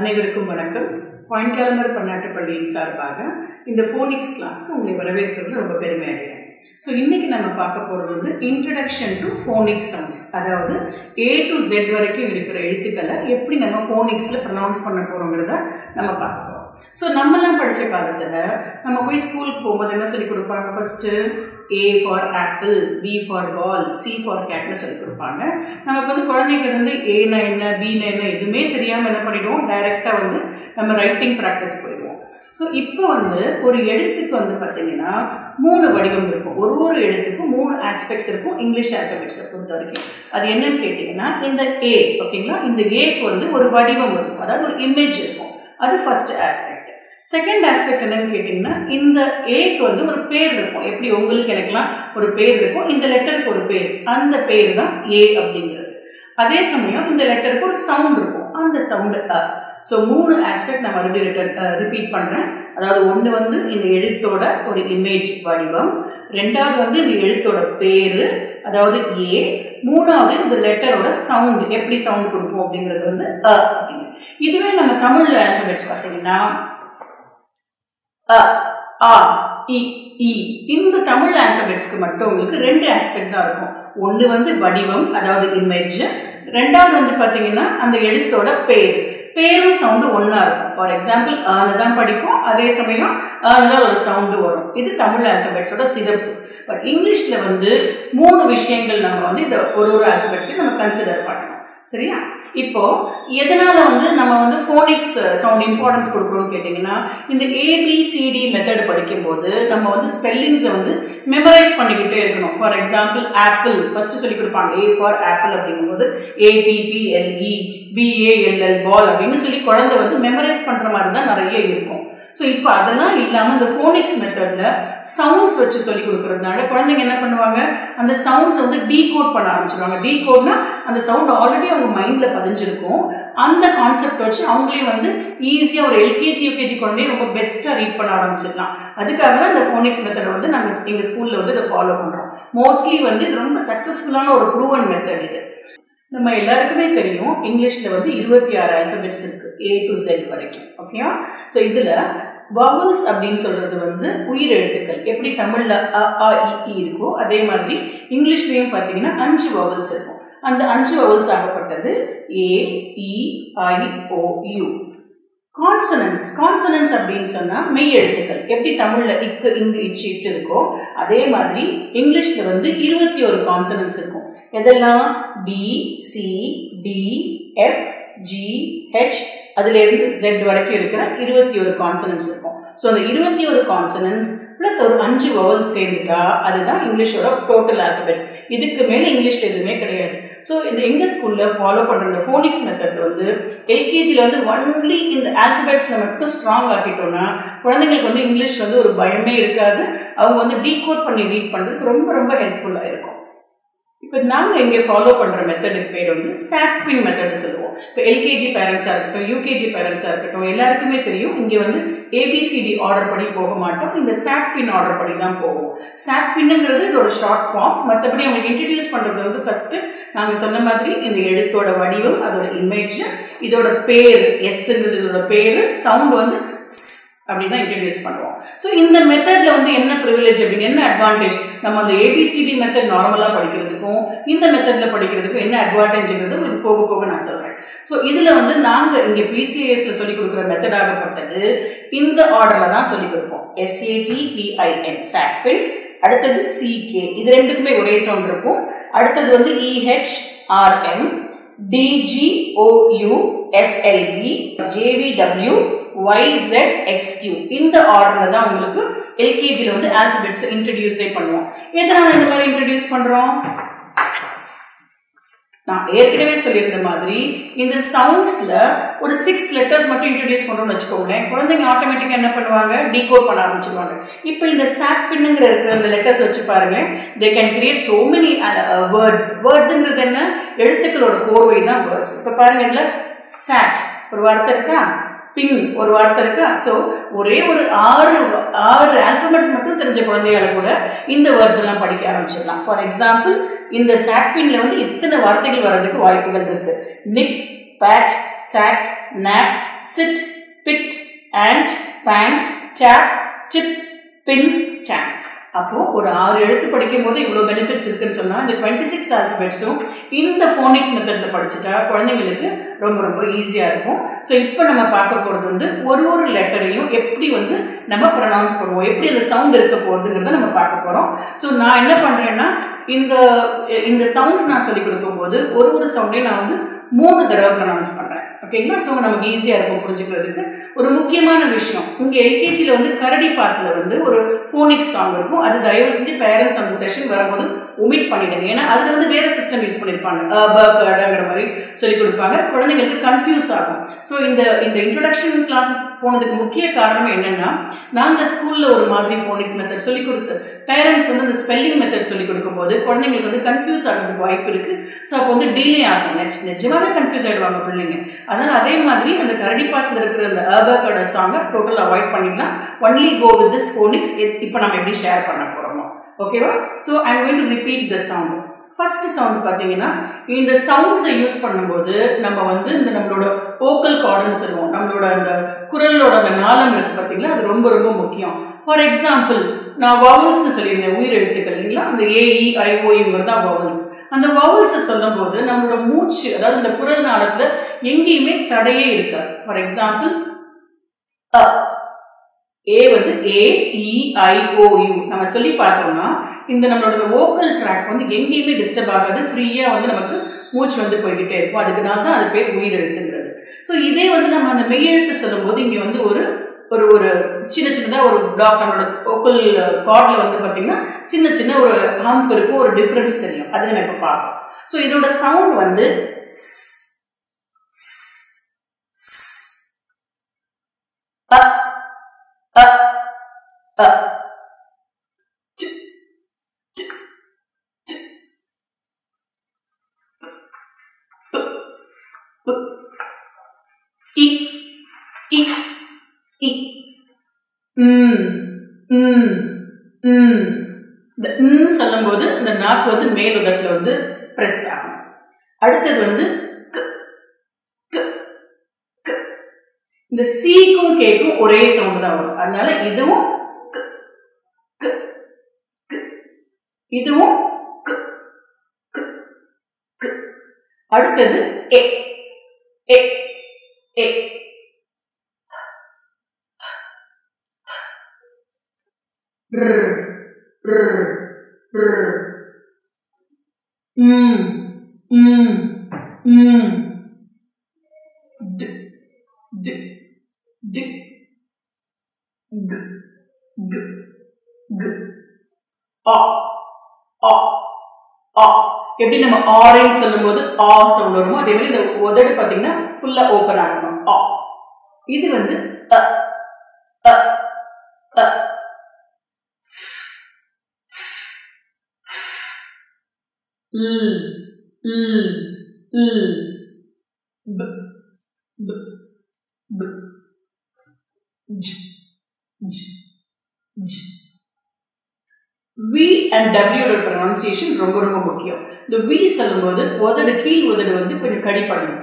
அனைவருக்கும் வணக்கம் point calendar பன்னாட்டு பள்ளியின் சார்பாக இந்த ஃபோனிக்ஸ் கிளாஸ்க்கு உங்களை வரவேற்கிறது ரொம்ப பெருமை அடைகிறேன் ஸோ இன்னைக்கு நம்ம பார்க்க போகிறது வந்து இன்ட்ரடக்ஷன் டு ஃபோனிக்ஸ் சவுண்ட்ஸ் அதாவது ஏ டு ஜெட் வரைக்கும் இருக்கிற எழுத்துக்களை எப்படி நம்ம ஃபோனிக்ஸில் ப்ரொனவுன்ஸ் பண்ண போகிறோங்கிறத நம்ம பார்க்க போகிறோம் ஸோ நம்மலாம் படித்த காலத்தில் நம்ம போய் ஸ்கூலுக்கு போகும்போது என்ன சொல்லி கொடுப்பாங்க first A for apple B for ball C for கேட்னு சொல்லி கொடுப்பாங்க நமக்கு வந்து குழந்தைங்க வந்து ஏனா என்ன பினா என்ன எதுவுமே தெரியாமல் என்ன பண்ணிடுவோம் டைரெக்டாக வந்து நம்ம ரைட்டிங் ப்ராக்டிஸ் போயிடுவோம் ஸோ இப்போ வந்து ஒரு எழுத்துக்கு வந்து பார்த்தீங்கன்னா மூணு வடிவம் இருக்கும் ஒரு ஒரு எழுத்துக்கும் மூணு ஆஸ்பெக்ட்ஸ் இருக்கும் இங்கிலீஷ் ஆல்பபெட்ஸை பொறுத்த வரைக்கும் அது என்னன்னு கேட்டிங்கன்னா இந்த ஏ ஓகேங்களா இந்த ஏக்கு வந்து ஒரு வடிவம் இருக்கும் அதாவது ஒரு இமேஜ் இருக்கும் அது ஃபர்ஸ்ட் ஆஸ்பெக்ட் செகண்ட் ஆஸ்பெக்ட் என்னன்னு கேட்டிங்கன்னா இந்த ஏக்கு வந்து ஒரு பேர் இருக்கும் எப்படி உங்களுக்கு எனக்குலாம் ஒரு பேர் இருக்கும் இந்த லெட்டருக்கு ஒரு பேர் அந்த பேர் தான் ஏ அப்படிங்கிறது அதே சமயம் இந்த லெட்டருக்கு ஒரு சவுண்ட் இருக்கும் அந்த சவுண்டு அ ஸோ மூணு ஆஸ்பெக்ட் நான் மறுபடியும் ரிப்பீட் பண்ணுறேன் அதாவது ஒன்று வந்து இந்த எழுத்தோட ஒரு இமேஜ் வடிவம் ரெண்டாவது வந்து இந்த எழுத்தோட பேர் அதாவது ஏ மூணாவது இந்த லெட்டரோட சவுண்ட் எப்படி சவுண்ட் கொடுக்கும் அப்படிங்கிறது வந்து அ அப்படின்னு இதுவே நம்ம தமிழ் ஆல்பபெட்ஸ் பார்த்தீங்கன்னா அ ஆ இ இ இந்த தமிழ் ஆல்பபெட்ஸ்க்கு மட்டும் உங்களுக்கு ரெண்டு ஆஸ்பெக்ட் தான் இருக்கும் ஒன்று வந்து வடிவம் அதாவது இமேஜ் ரெண்டாவது வந்து பார்த்தீங்கன்னா அந்த எழுத்தோட பேர் பேரும் சவுண்டு ஒன்றா இருக்கும் ஃபார் எக்ஸாம்பிள் ஆனு தான் படிப்போம் அதே சமயம் ஆனு தான் ஒரு சவுண்டு வரும் இது தமிழ் ஆல்பபெட்ஸோட சிறப்பு பட் இங்கிலீஷில் வந்து மூணு விஷயங்கள் நம்ம வந்து இந்த ஒரு ஒரு ஆல்பபெட்ஸையும் நம்ம கன்சிடர் பண்ணணும் சரியா இப்போ எதனால வந்து நம்ம வந்து ஃபோனிக்ஸ் சவுண்ட் இம்பார்ட்டன்ஸ் கொடுக்குறோம்னு கேட்டிங்கன்னா இந்த ஏபிசிடி மெத்தட் படிக்கும்போது நம்ம வந்து ஸ்பெல்லிங்ஸை வந்து மெமரைஸ் பண்ணிக்கிட்டே இருக்கணும் ஃபார் எக்ஸாம்பிள் ஆப்பிள் ஃபர்ஸ்ட் சொல்லி கொடுப்பாங்க ஏ ஃபார் ஆப்பிள் அப்படிங்கும்போது ஏபிபிஎல்இ பிஏஎல்எல் பால் அப்படின்னு சொல்லி குழந்தை வந்து மெமரைஸ் பண்ணுற மாதிரி தான் நிறைய இருக்கும் ஸோ இப்போ அதெல்லாம் இல்லாமல் இந்த ஃபோனிக்ஸ் மெத்தடில் சவுண்ட்ஸ் வச்சு சொல்லி கொடுக்குறதுனால குழந்தைங்க என்ன பண்ணுவாங்க அந்த சவுண்ட்ஸ் வந்து டீகோட் பண்ண ஆரம்பிச்சிருவாங்க டீகோட்னா அந்த சவுண்ட் ஆல்ரெடி அவங்க மைண்டில் பதிஞ்சிருக்கும் அந்த கான்செப்ட் வச்சு அவங்களே வந்து ஈஸியாக ஒரு எல்கேஜி யூகேஜி குழந்தைய ரொம்ப பெஸ்ட்டாக ரீட் பண்ண ஆரம்பிச்சிடலாம் அதுக்காக தான் இந்த ஃபோனிக்ஸ் மெத்தட் வந்து நாங்கள் எங்கள் ஸ்கூலில் வந்து இதை ஃபாலோ பண்ணுறோம் மோஸ்ட்லி வந்து இது ரொம்ப சக்ஸஸ்ஃபுல்லான ஒரு ப்ரூவன் மெத்தட் இது நம்ம எல்லாருக்குமே தெரியும் இங்கிலீஷில் வந்து இருபத்தி ஆறு ஆல்ஃபபெட்ஸ் இருக்குது ஏ டு ஜெட் வரைக்கும் ஓகேயா ஸோ இதில் வவல்ஸ் அப்படின்னு சொல்கிறது வந்து உயிர் எழுத்துக்கள் எப்படி தமிழில் அ ஆ இ இருக்கோ அதே மாதிரி இங்கிலீஷ்லேயும் பார்த்தீங்கன்னா அஞ்சு வவல்ஸ் இருக்கும் அந்த அஞ்சு வவல்ஸ் ஆகப்பட்டது A E I O U consonants consonants அப்படின்னு சொன்னால் மெய் எழுத்துக்கள் எப்படி தமிழில் இக்கு இங்கு இச்சு இட்டு இருக்கோ அதே மாதிரி இங்கிலீஷில் வந்து இருபத்தி ஒரு கான்சனன்ஸ் இருக்கும் எதெல்லாம் B C D F G H அதுலேருந்து ஜெட் வரைக்கும் இருக்கிற இருபத்தி ஒரு கான்சனன்ஸ் இருக்கும் ஸோ அந்த இருபத்தி ஒரு கான்சனன்ஸ் ப்ளஸ் ஒரு அஞ்சு வவல்ஸ் சேர்ந்துட்டா அதுதான் இங்கிலீஷோட டோட்டல் ஆல்ஃபபெட்ஸ் இதுக்கு மேலே இங்கிலீஷில் எதுவுமே கிடையாது ஸோ இந்த எங்கள் ஸ்கூலில் ஃபாலோ பண்ணுற இந்த ஃபோனிக்ஸ் மெத்தட் வந்து எல்கேஜியில் வந்து ஒன்லி இந்த ஆல்ஃபபெட்ஸில் மட்டும் ஸ்ட்ராங் ஆக்கிட்டோம்னா குழந்தைங்களுக்கு வந்து இங்கிலீஷ் வந்து ஒரு பயமே இருக்காது அவங்க வந்து டீகோட் பண்ணி ரீட் பண்ணுறதுக்கு ரொம்ப ரொம்ப ஹெல்ப்ஃபுல்லாக இருக்கும் இப்போ நாங்கள் இங்கே ஃபாலோ பண்ணுற மெத்தடுக்கு பேர் வந்து சாட்பின் மெத்தடு சொல்லுவோம் இப்போ எல்கேஜி பேரண்ட்ஸாக இருக்கட்டும் யூகேஜி பேரண்ட்ஸாக இருக்கட்டும் எல்லாருக்குமே தெரியும் இங்கே வந்து ஏபிசிடி ஆர்டர் படி போக மாட்டோம் இந்த சாட்பின் ஆர்டர் படி தான் போவோம் சாட்பின்னுங்கிறது இதோட ஷார்ட் ஃபார்ம் மற்றபடி அவங்களுக்கு இன்ட்ரடியூஸ் பண்ணுறது வந்து ஃபஸ்ட்டு நாங்கள் சொன்ன மாதிரி இந்த எழுத்தோட வடிவம் அதோட இமேஜ் இதோட பேர் எஸ்ங்கிறது இதோட பேர் சவுண்ட் வந்து அப்படி தான் இன்ட்ரடியூஸ் பண்ணுவோம் ஸோ இந்த மெத்தடில் வந்து என்ன ப்ரிவிலேஜ் அப்படின்னு என்ன அட்வான்டேஜ் நம்ம அந்த ஏபிசிடி மெத்தட் நார்மலாக படிக்கிறதுக்கும் இந்த மெத்தடில் படிக்கிறதுக்கும் என்ன அட்வான்டேஜ்ங்கிறது உங்களுக்கு போக போக நான் சொல்கிறேன் ஸோ இதில் வந்து நாங்கள் இங்கே பிசிஎஸ்ல சொல்லிக் கொடுக்குற மெத்தட் ஆகப்பட்டது இந்த ஆர்டரில் தான் சொல்லிக் கொடுப்போம் எஸ்ஏடி பிஐஎன் சாக்பின் அடுத்தது சிகே இது ரெண்டுக்குமே ஒரே சவுண்ட் இருக்கும் அடுத்தது வந்து E H R M D G O U F L P J V W Y Z X Q இந்த ஆர்டரில் தான் உங்களுக்கு எல்கேஜியில் வந்து ஆல்ஃபபெட்ஸை இன்ட்ரடியூஸே பண்ணுவோம் எதனால் இந்த மாதிரி இன்ட்ரடியூஸ் பண்ணுறோம் நான் ஏற்கனவே சொல்லியிருந்த மாதிரி இந்த சவுண்ட்ஸில் ஒரு சிக்ஸ் லெட்டர்ஸ் மட்டும் இன்ட்ரடியூஸ் பண்ணுறோம்னு வச்சுக்கோங்களேன் குழந்தைங்க ஆட்டோமேட்டிக்காக என்ன பண்ணுவாங்க டீகோட் பண்ண ஆரம்பிச்சிருவாங்க இப்போ இந்த சாட் பின்னுங்கிற இருக்கிற அந்த லெட்டர்ஸ் வச்சு பாருங்களேன் they can create so many words வேர்ட்ஸுங்கிறது என்ன எழுத்துக்களோட கோர்வை தான் வேர்ட்ஸ் இப்போ பாருங்க இதில் சாட் ஒரு வார்த்தை இருக்கா பின் ஒரு வார்த்தை இருக்கா ஸோ ஒரே ஒரு ஆறு ஆறு ஆல்பபெட்ஸ் மட்டும் தெரிஞ்ச குழந்தைகளை கூட இந்த வேர்ட்ஸ் எல்லாம் படிக்க ஆரம்பிச்சிடலாம் ஃபார் எக்ஸாம்பிள் இந்த சாட்பின்ல வந்து இத்தனை வார்த்தைகள் வர்றதுக்கு வாய்ப்புகள் இருக்கு நிக் pat, sat, nap, sit, pit, ant, pan, tap, tip, pin, tap. அப்போ ஒரு ஆறு எழுத்து படிக்கும் போது இவ்வளோ பெனிஃபிட்ஸ் இருக்குன்னு சொன்னால் இந்த டுவெண்ட்டி சிக்ஸ் ஆல்ஃபபெட்ஸும் இந்த ஃபோனிக்ஸ் மெத்தடில் படிச்சுட்டா குழந்தைங்களுக்கு ரொம்ப ரொம்ப ஈஸியாக இருக்கும் ஸோ இப்போ நம்ம பார்க்க போகிறது வந்து ஒரு ஒரு லெட்டரையும் எப்படி வந்து நம்ம ப்ரொனவுன்ஸ் பண்ணுவோம் எப்படி அந்த சவுண்ட் இருக்க போகுதுங்கிறத நம்ம பார்க்க போகிறோம் ஸோ நான் என்ன பண்ணுறேன்னா இந்த இந்த சவுண்ட்ஸ் நான் சொல்லி கொடுக்கும்போது ஒரு ஒரு சவுண்டையும் நான் வந்து மூணு தடவை ப்ரொனவுன்ஸ் பண்ணுறேன் ஓகேங்களா ஸோ நமக்கு ஈஸியாக இருக்கும் புரிஞ்சுக்கிறதுக்கு ஒரு முக்கியமான விஷயம் இங்கே எல்கேஜியில் வந்து கரடி பார்க்கில் வந்து ஒரு ஃபோனிக்ஸ் சாங் இருக்கும் அது தயவு செஞ்சு பேரண்ட்ஸ் அந்த செஷன் வரும்போது ஒமிட் பண்ணிடுங்க ஏன்னா அதில் வந்து வேறு சிஸ்டம் யூஸ் பண்ணியிருப்பாங்க அடங்கிற மாதிரி சொல்லி கொடுப்பாங்க குழந்தைங்களுக்கு கன்ஃபியூஸ் ஆகும் ஸோ இந்த இந்த இன்ட்ரடக்ஷன் கிளாஸஸ் போனதுக்கு முக்கிய காரணம் என்னென்னா நாங்கள் ஸ்கூலில் ஒரு மாதிரி ஃபோனிக்ஸ் மெத்தட் சொல்லி கொடுத்து பேரண்ட்ஸ் வந்து அந்த ஸ்பெல்லிங் மெத்தட் சொல்லி கொடுக்கும்போது குழந்தைங்களுக்கு வந்து கன்ஃபியூஸ் ஆகிறதுக்கு வாய்ப்பு இருக்குது ஸோ அப்போ வந்து டிலே ஆகும் நிஜமாவே கன்ஃபியூஸ் ஆகிடுவாங்க பிள்ளைங்க அதனால் அதே மாதிரி அந்த கரடி பாத்தில் இருக்கிற அந்த அபக்கோட சாங்கை டோட்டல் அவாய்ட் பண்ணிடலாம் only go with this phonics இப்போ நம்ம எப்படி ஷேர் பண்ண போகிறோமோ ஓகேவா so I'm going to repeat the sound first sound பார்த்தீங்கன்னா இந்த சவுண்ட்ஸை யூஸ் பண்ணும்போது நம்ம வந்து இந்த நம்மளோட ஓக்கல் கார்டுன்னு சொல்லுவோம் நம்மளோட அந்த குரலோட அந்த நாளம் இருக்குது பார்த்தீங்களா அது ரொம்ப ரொம்ப முக்கியம் ஃபார் எக்ஸாம்பிள் நான் வவல்ஸ்னு சொல்லியிருந்தேன் உயிர் எழுத்துக்கள் இல்லைங்களா அந்த ஏஇ ஐஓயுங்கிறது தான் வவல்ஸ் அந்த வவல்ஸை சொல்லும் போது நம்மளோட மூச்சு அதாவது இந்த குரல் நாளத்தில் எங்கேயுமே தடையே இருக்காது ஃபார் எக்ஸாம்பிள் அ ஏ வந்து ஏ இஐஓயு நம்ம சொல்லி பார்த்தோம்னா இந்த நம்மளோட வோக்கல் ட்ராக் வந்து எங்கேயுமே டிஸ்டர்ப் ஆகாது ஃப்ரீயாக வந்து நமக்கு மூச்சு வந்து போய்கிட்டே இருக்கும் அதுக்குனால தான் அது பேர் உயிர் எழுத்துங்கிறது ஸோ இதே வந்து நம்ம அந்த மெய்யெழுத்து சொல்லும்போது இங்கே வந்து ஒரு ஒரு ஒரு சின்ன சின்னதாக ஒரு பிளாக் நம்மளோட ஓக்கல் கார்டில் வந்து பார்த்தீங்கன்னா சின்ன சின்ன ஒரு ஹம்ப் இருக்கும் ஒரு டிஃப்ரென்ஸ் தெரியும் அது நம்ம இப்போ பார்ப்போம் ஸோ இதோட சவுண்ட் வந்து அ அ அ இ இ இ ம் ம் ம் இந்த ம் சொல்லும்போது இந்த நாக்கு வந்து மேல் உதட்டில் வந்து ஸ்ப்ரெஸ் ஆகும் அடுத்தது வந்து க க க இந்த சீக்கும் கேக்கும் ஒரே சவுண்ட் தான் வரும் அதனால இதுவும் க க க இதுவும் க க க அடுத்தது ஏ ஏ ஏ ம் ம் ம் ட் ட் ட் க க க ஆ ஆ ஆ எப்படி நம்ம ஆரேன்னு சொல்லும்போது ஆ சவுண்ட் வருமோ அதே மாதிரி இந்த உதடு பார்த்தீங்கன்னா ஃபுல்லாக ஓப்பன் ஆகணும் ஆ இது வந்து அ அ அ ல் ல் ல் ப ப ப ஜ ஜ ஜ வி அண்ட் டபிள்யூட ப்ரொனன்சியேஷன் ரொம்ப ரொம்ப முக்கியம் இந்த வி சொல்லும்போது உதடு கீழ் உதடு வந்து கொஞ்சம் கடிப்படணும்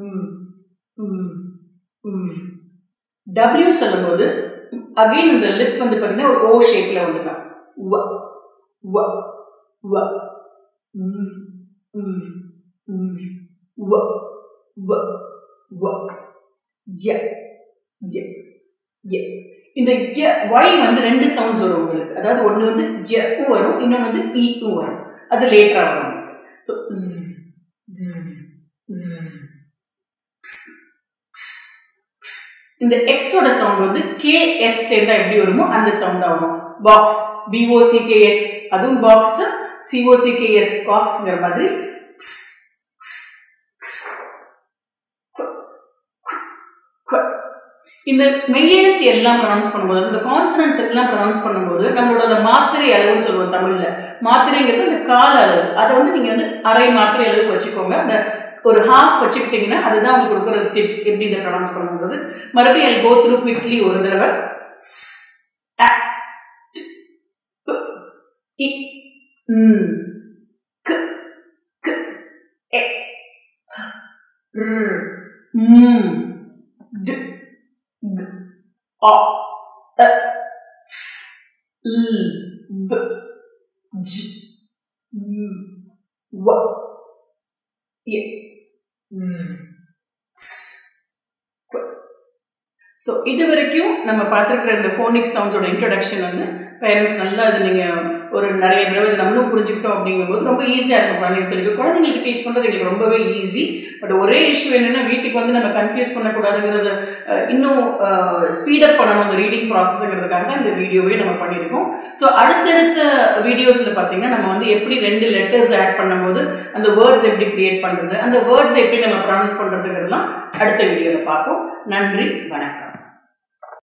டபிள்யூ சொல்லும்போது அகைன் இந்த லிப் வந்து பார்த்தீங்கன்னா ஒரு ஓ ஷேப்பில் வந்துடும் வ வ வ வ வ வ ய ய ய இந்த ய ஒய் வந்து ரெண்டு சவுண்ட்ஸ் வரும் உங்களுக்கு அதாவது ஒன்று வந்து யக்கும் வரும் இன்னொன்று வந்து ஈக்கும் வரும் அது லேட்டராக வரும் ஸோ இந்த எக்ஸோட சவுண்ட் வந்து கேஎஸ் சேர்ந்தா எப்படி வருமோ அந்த சவுண்ட் வரும் பாக்ஸ் பிஓசிகேஎஸ் அதுவும் பாக்ஸ் சிஓசிகேஎஸ் காக்ஸ்ங்கிற மாதிரி இந்த மெய்யெழுத்து எல்லாம் ப்ரொனவுன்ஸ் பண்ணும்போது இந்த கான்சனன்ஸ் எல்லாம் ப்ரொனவுன்ஸ் பண்ணும்போது நம்மளோட மாத்திரை அளவுன்னு சொல்லுவோம் தமிழ்ல மாத்திரைங்கிறது இந்த கால அளவு அதை வந்து நீங்க வந்து அரை மாத்திரை அளவுக்கு வச்சுக்கோங்க அந்த ஒரு ஹாஃப் வச்சுக்கிட்டீங்கன்னா அதுதான் உங்களுக்கு கொடுக்குற டிப்ஸ் எப்படி இதை ப்ரொனவுன்ஸ் பண்ணும்போது மறுபடியும் ஐ கோ த்ரூ குவிக்லி ஒரு தடவை இ ம் க க எ ர் ம் ட் க் ஆ அ ல் ப ஜ் ம் வ எ ஸோ இது வரைக்கும் நம்ம பார்த்துருக்குற இந்த ஃபோனிக் சவுண்ட்ஸோட இன்ட்ரொடக்ஷன் வந்து பேரண்ட்ஸ் நல்லா அது நீங்கள் ஒரு நிறைய தடவை இது நம்மளும் புரிஞ்சுக்கிட்டோம் அப்படிங்கும்போது ரொம்ப ஈஸியாக இருக்கும் குழந்தைங்க சொல்லி குழந்தைங்களுக்கு டீச் பண்ணுறது எங்களுக்கு ரொம்பவே ஈஸி பட் ஒரே இஷ்யூ என்னென்னா வீட்டுக்கு வந்து நம்ம கன்ஃபியூஸ் பண்ணக்கூடாதுங்கிறது இன்னும் ஸ்பீடப் பண்ணணும் அந்த ரீடிங் ப்ராசஸ்ங்கிறதுக்காக தான் இந்த வீடியோவே நம்ம பண்ணியிருக்கோம் ஸோ அடுத்தடுத்த வீடியோஸில் பார்த்தீங்கன்னா நம்ம வந்து எப்படி ரெண்டு லெட்டர்ஸ் ஆட் பண்ணும்போது அந்த வேர்ட்ஸ் எப்படி கிரியேட் பண்ணுறது அந்த வேர்ட்ஸ் எப்படி நம்ம ப்ரொனவுன்ஸ் பண்ணுறதுங்கிறதுலாம் அடுத்த வீடியோவில் பார்ப்போம் நன்றி வணக்கம்